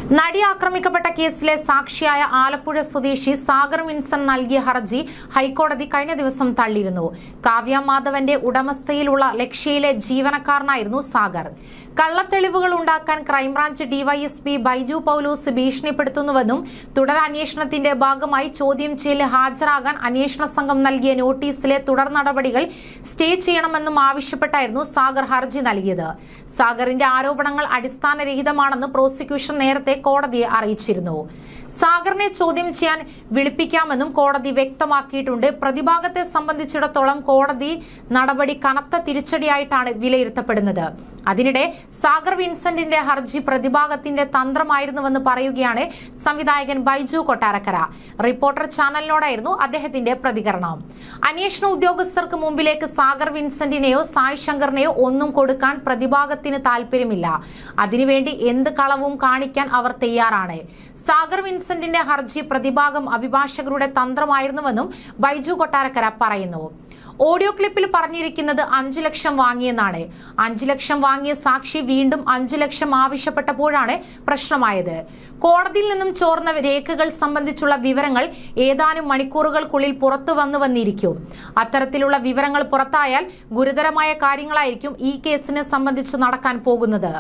നടി ആക്രമിക്കപ്പെട്ട കേസിലെ സാക്ഷിയായ ആലപ്പുഴ സ്വദേശി സാഗർ വിൻസൺ നൽകിയ ഹർജി ഹൈക്കോടതി കഴിഞ്ഞ ദിവസം തള്ളിയിരുന്നു കാവ്യ മാധവന്റെ ഉടമസ്ഥയിലുള്ള ലക്ഷ്യയിലെ ജീവനക്കാരനായിരുന്നു സാഗർ കള്ളത്തെളിവുകൾ ഉണ്ടാക്കാൻ ക്രൈംബ്രാഞ്ച് ഡിവൈഎസ്പി ബൈജു പൌലോസ് ഭീഷണിപ്പെടുത്തുന്നുവെന്നും തുടരന്വേഷണത്തിന്റെ ഭാഗമായി ചോദ്യം ചെയ്യലിൽ ഹാജരാകാൻ അന്വേഷണ സംഘം നൽകിയ നോട്ടീസിലെ തുടർ നടപടികൾ സ്റ്റേ ചെയ്യണമെന്നും ആവശ്യപ്പെട്ടായിരുന്നു സാഗർ ഹർജി നൽകിയത് സാഗറിന്റെ ആരോപണങ്ങൾ അടിസ്ഥാനരഹിതമാണെന്ന് പ്രോസിക്യൂഷൻ നേരത്തെ കോടതിയെ അറിയിച്ചിരുന്നു സാഗറിനെ ചോദ്യം ചെയ്യാൻ വിളിപ്പിക്കാമെന്നും കോടതി വ്യക്തമാക്കിയിട്ടുണ്ട് പ്രതിഭാഗത്തെ സംബന്ധിച്ചിടത്തോളം കോടതി നടപടി കനത്ത തിരിച്ചടിയായിട്ടാണ് വിലയിരുത്തപ്പെടുന്നത് അതിനിടെ സാഗർ വിൻസെന്റിന്റെ ഹർജി പ്രതിഭാഗത്തിന്റെ തന്ത്രമായിരുന്നുവെന്ന് പറയുകയാണ് സംവിധായകൻ ബൈജു കൊട്ടാരക്കര റിപ്പോർട്ടർ ചാനലിനോടായിരുന്നു അദ്ദേഹത്തിന്റെ പ്രതികരണം അന്വേഷണ ഉദ്യോഗസ്ഥർക്ക് മുമ്പിലേക്ക് സാഗർ വിൻസെന്റിനെയോ സായ് ശങ്കറിനെയോ ഒന്നും കൊടുക്കാൻ പ്രതിഭാഗത്തിന് താല്പര്യമില്ല അതിനുവേണ്ടി എന്ത് കളവും കാണിക്കാൻ അവർ തയ്യാറാണ് സാഗർ വിൻസെന്റിന്റെ ഹർജി പ്രതിഭാഗം അഭിഭാഷകരുടെ തന്ത്രമായിരുന്നുവെന്നും ബൈജു കൊട്ടാരക്കര പറയുന്നു ഓഡിയോ ക്ലിപ്പിൽ പറഞ്ഞിരിക്കുന്നത് അഞ്ചു ലക്ഷം വാങ്ങിയെന്നാണ് അഞ്ചു ലക്ഷം വാങ്ങിയ സാക്ഷി വീണ്ടും അഞ്ചു ലക്ഷം ആവശ്യപ്പെട്ടപ്പോഴാണ് പ്രശ്നമായത് കോടതിയിൽ നിന്നും ചോർന്ന രേഖകൾ സംബന്ധിച്ചുള്ള വിവരങ്ങൾ ഏതാനും മണിക്കൂറുകൾക്കുള്ളിൽ പുറത്തു വന്നു വന്നിരിക്കും അത്തരത്തിലുള്ള വിവരങ്ങൾ പുറത്തായാൽ ഗുരുതരമായ കാര്യങ്ങളായിരിക്കും ഈ കേസിനെ സംബന്ധിച്ച് നടക്കാൻ പോകുന്നത്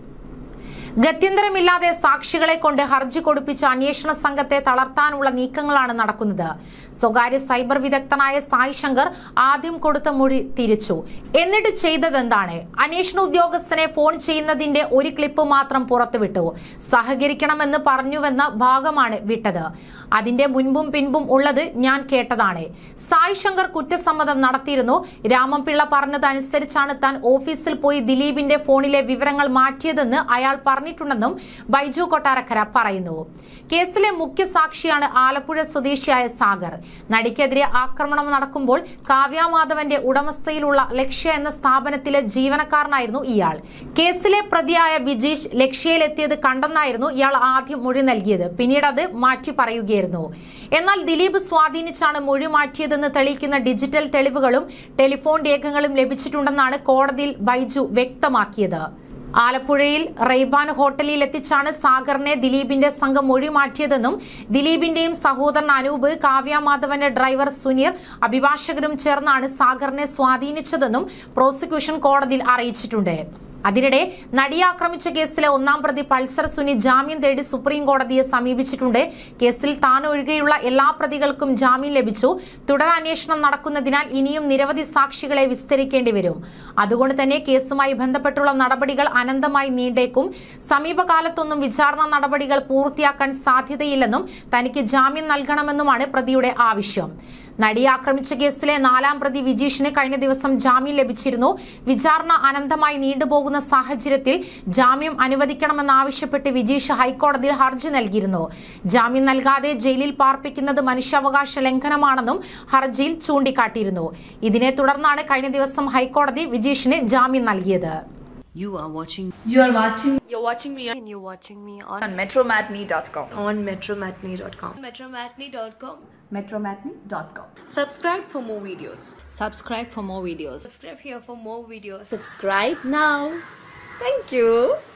ഗത്യന്തരമില്ലാതെ സാക്ഷികളെ കൊണ്ട് ഹർജി കൊടുപ്പിച്ച അന്വേഷണ സംഘത്തെ തളർത്താനുള്ള നീക്കങ്ങളാണ് നടക്കുന്നത് സ്വകാര്യ സൈബർ വിദഗ്ധനായ സായ് ശങ്കർ ആദ്യം കൊടുത്ത മൊഴി തിരിച്ചു എന്നിട്ട് ചെയ്തതെന്താണ് അന്വേഷണ ഉദ്യോഗസ്ഥനെ ഫോൺ ചെയ്യുന്നതിന്റെ ഒരു ക്ലിപ്പ് മാത്രം പുറത്തുവിട്ടു സഹകരിക്കണമെന്ന് പറഞ്ഞുവെന്ന ഭാഗമാണ് വിട്ടത് അതിന്റെ മുൻപും പിൻപും ഉള്ളത് ഞാൻ കേട്ടതാണ് സായ് ശങ്കർ കുറ്റസമ്മതം നടത്തിയിരുന്നു രാമൻപിള്ള പറഞ്ഞതനുസരിച്ചാണ് താൻ ഓഫീസിൽ പോയി ദിലീപിന്റെ ഫോണിലെ വിവരങ്ങൾ മാറ്റിയതെന്ന് അയാൾ പറഞ്ഞിട്ടുണ്ടെന്നും ബൈജു കൊട്ടാരക്കര പറയുന്നു കേസിലെ മുഖ്യ സാക്ഷിയാണ് ആലപ്പുഴ സ്വദേശിയായ സാഗർ നടിക്കെതിരെ ആക്രമണം നടക്കുമ്പോൾ കാവ്യാമാധവന്റെ ഉടമസ്ഥയിലുള്ള ലക്ഷ്യ എന്ന സ്ഥാപനത്തിലെ ജീവനക്കാരനായിരുന്നു ഇയാൾ കേസിലെ പ്രതിയായ വിജീഷ് ലക്ഷ്യയിലെത്തിയത് കണ്ടെന്നായിരുന്നു ഇയാൾ ആദ്യം മൊഴി നൽകിയത് പിന്നീട് അത് മാറ്റി പറയുകയായിരുന്നു എന്നാൽ ദിലീപ് സ്വാധീനിച്ചാണ് മൊഴി മാറ്റിയതെന്ന് തെളിയിക്കുന്ന ഡിജിറ്റൽ തെളിവുകളും ടെലിഫോൺ രേഖകളും ലഭിച്ചിട്ടുണ്ടെന്നാണ് കോടതിയിൽ ബൈജു വ്യക്തമാക്കിയത് ആലപ്പുഴയിൽ റെയ്ബാൻ ഹോട്ടലിൽ എത്തിച്ചാണ് സാഗറിനെ ദിലീപിന്റെ സംഘം മൊഴി മാറ്റിയതെന്നും ദിലീപിന്റെയും സഹോദരൻ അനൂപ് കാവ്യ മാധവന്റെ ഡ്രൈവർ സുനീർ അഭിഭാഷകരും ചേർന്നാണ് സാഗറിനെ സ്വാധീനിച്ചതെന്നും പ്രോസിക്യൂഷൻ കോടതിയിൽ അറിയിച്ചിട്ടുണ്ട് അതിനിടെ നടിയെ ആക്രമിച്ച കേസിലെ ഒന്നാം പ്രതി പൾസർ സുനി ജാമ്യം തേടി സുപ്രീം കോടതിയെ സമീപിച്ചിട്ടുണ്ട് കേസിൽ താൻ ഒഴികെയുള്ള എല്ലാ പ്രതികൾക്കും ജാമ്യം ലഭിച്ചു തുടരന്വേഷണം നടക്കുന്നതിനാൽ ഇനിയും നിരവധി സാക്ഷികളെ വിസ്തരിക്കേണ്ടി വരും അതുകൊണ്ട് തന്നെ കേസുമായി ബന്ധപ്പെട്ടുള്ള നടപടികൾ അനന്തമായി നീണ്ടേക്കും സമീപകാലത്തൊന്നും വിചാരണ നടപടികൾ പൂർത്തിയാക്കാൻ സാധ്യതയില്ലെന്നും തനിക്ക് ജാമ്യം നൽകണമെന്നുമാണ് പ്രതിയുടെ ആവശ്യം നടിയെ ആക്രമിച്ച കേസിലെ നാലാം പ്രതി വിജീഷിന് കഴിഞ്ഞ ദിവസം ജാമ്യം ലഭിച്ചിരുന്നു വിചാരണ അനന്തമായി നീണ്ടുപോകുന്ന സാഹചര്യത്തിൽ ജാമ്യം അനുവദിക്കണമെന്നാവശ്യപ്പെട്ട് വിജീഷ് ഹൈക്കോടതിയിൽ ഹർജി നൽകിയിരുന്നു ജാമ്യം നൽകാതെ ജയിലിൽ പാർപ്പിക്കുന്നത് മനുഷ്യാവകാശ ലംഘനമാണെന്നും ഹർജിയിൽ ചൂണ്ടിക്കാട്ടിയിരുന്നു ഇതിനെ തുടർന്നാണ് കഴിഞ്ഞ ദിവസം ഹൈക്കോടതി വിജീഷിന് ജാമ്യം നൽകിയത് You are watching You are watching You're watching me on, and you're watching me on, on metromatney.com. on metromatney.com. Metromatney.com. metromatney.com. Subscribe for more videos. subscribe for more videos. Subscribe here for more videos. Subscribe now. Thank you.